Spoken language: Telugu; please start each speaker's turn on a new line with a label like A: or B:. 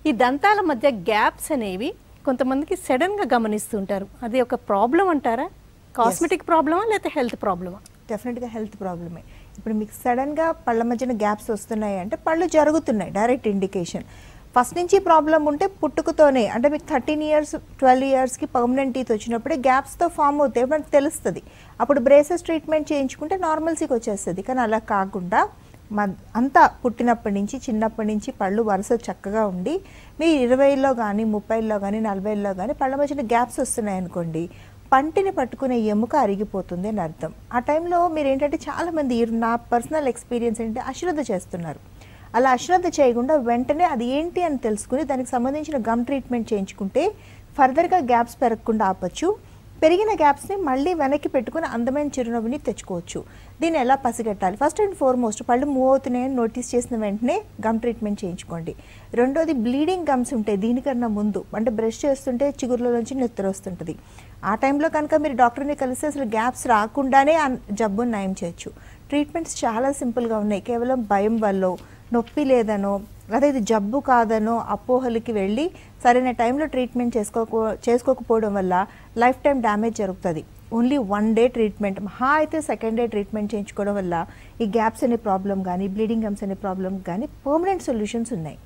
A: ఈ దంతాల మధ్య గ్యాప్స్ అనేవి కొంతమందికి సడన్గా గమనిస్తుంటారు అది ఒక ప్రాబ్లం అంటారా కాస్మెటిక్ ప్రాబ్లమా లేకపోతే హెల్త్ ప్రాబ్లమా
B: డెఫినెట్గా హెల్త్ ప్రాబ్లమే ఇప్పుడు మీకు సడన్గా పళ్ళ మధ్యన గ్యాప్స్ వస్తున్నాయి అంటే పళ్ళు జరుగుతున్నాయి డైరెక్ట్ ఇండికేషన్ ఫస్ట్ నుంచి ప్రాబ్లం ఉంటే పుట్టుకతోనే అంటే మీకు థర్టీన్ ఇయర్స్ ట్వెల్వ్ ఇయర్స్కి పర్మనెంట్ టీత్ వచ్చినప్పుడే గ్యాప్స్తో ఫామ్ అవుతాయి మనకు తెలుస్తుంది అప్పుడు బ్రేసెస్ ట్రీట్మెంట్ చేయించుకుంటే నార్మల్సీకి వచ్చేస్తుంది కానీ అలా కాకుండా మ- అంతా పుట్టినప్పటి నుంచి చిన్నప్పటి నుంచి పళ్ళు వరుస చక్కగా ఉండి మీ ఇరవైలో కానీ ముప్పైలో కానీ నలభైలో కానీ పళ్ళ మధ్యన గ్యాప్స్ వస్తున్నాయి అనుకోండి పంటిని పట్టుకునే ఎముక అరిగిపోతుంది అని అర్థం ఆ టైంలో మీరు ఏంటంటే చాలామంది ఈ- నా పర్సనల్ ఎక్స్పీరియన్స్ ఏంటంటే అశ్రద్ధ చేస్తున్నారు అలా అశ్రద్ధ చేయకుండా వెంటనే అది ఏంటి అని తెలుసుకుని దానికి సంబంధించిన గమ్ ట్రీట్మెంట్ చేయించుకుంటే ఫర్దర్గా గ్యాప్స్ పెరగకుండా ఆపచ్చు పెరిగిన గ్యాప్స్ని మళ్ళీ వెనక్కి పెట్టుకుని అందమైన చిరునవ్వుని తెచ్చుకోవచ్చు దీన్ని ఎలా పసిగట్టాలి ఫస్ట్ అండ్ ఫార్మోస్ట్ పళ్ళు మూవ్ అవుతున్నాయని నోటీస్ చేసిన వెంటనే గమ్ ట్రీట్మెంట్ చేయించుకోండి రెండోది బ్లీడింగ్ గమ్స్ ఉంటాయి దీనికన్నా ముందు అంటే బ్రష్ చేస్తుంటే చిగురులో నుంచి నెత్తరు వస్తుంటుంది ఆ టైంలో కనుక మీరు డాక్టర్ని కలిసి అసలు గ్యాప్స్ రాకుండానే ఆ జబ్బును నయం చేయొచ్చు ట్రీట్మెంట్స్ చాలా సింపుల్గా ఉన్నాయి కేవలం భయం వల్ల నొప్పి లేదనో అదే ఇది జబ్బు కాదనో అపోహలకి వెళ్ళి సరైన టైంలో ట్రీట్మెంట్ చేసుకోకో చేసుకోకపోవడం వల్ల లైఫ్ టైం డ్యామేజ్ జరుగుతుంది ఓన్లీ వన్ డే ట్రీట్మెంట్ మహా అయితే సెకండ్ డే ట్రీట్మెంట్ చేయించుకోవడం వల్ల ఈ గ్యాప్స్ అనే ప్రాబ్లం కానీ బ్లీడింగ్ గమ్స్ అనే ప్రాబ్లం కానీ పర్మనెంట్ సొల్యూషన్స్ ఉన్నాయి